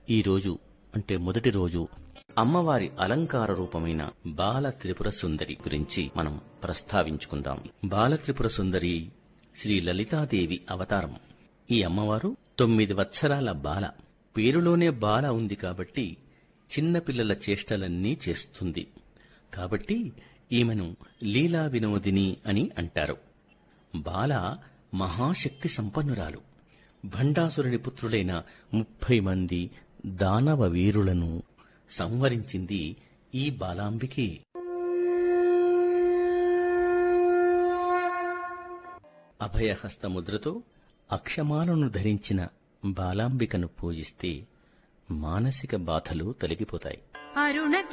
ఈ రోజు అంటే మొదటి రోజు అమ్మవారి అలంకార రూపమైన బాల త్రిపుర సుందరి గురించి మనం ప్రస్తావించుకుందాం బాల త్రిపుర సుందరి శ్రీ లలితాదేవి అవతారం ఈ అమ్మవారు తొమ్మిది వత్సరాల బాల పేరులోనే బాల ఉంది కాబట్టి చిన్నపిల్లల చేష్టలన్నీ చేస్తుంది కాబట్టి ఈమెను లీలా వినోదిని అని అంటారు బాల మహాశక్తి సంపన్నురాలు భండాసురుని పుత్రులైన ముప్పై మంది దానవ వీరులను సంవరించింది ఈ బాలాంబికే అభయహస్త ముద్రతో అక్షమాలను ధరించిన బాలాంబికను పూజిస్తే మానసిక బాధలు తొలగిపోతాయి అరుణ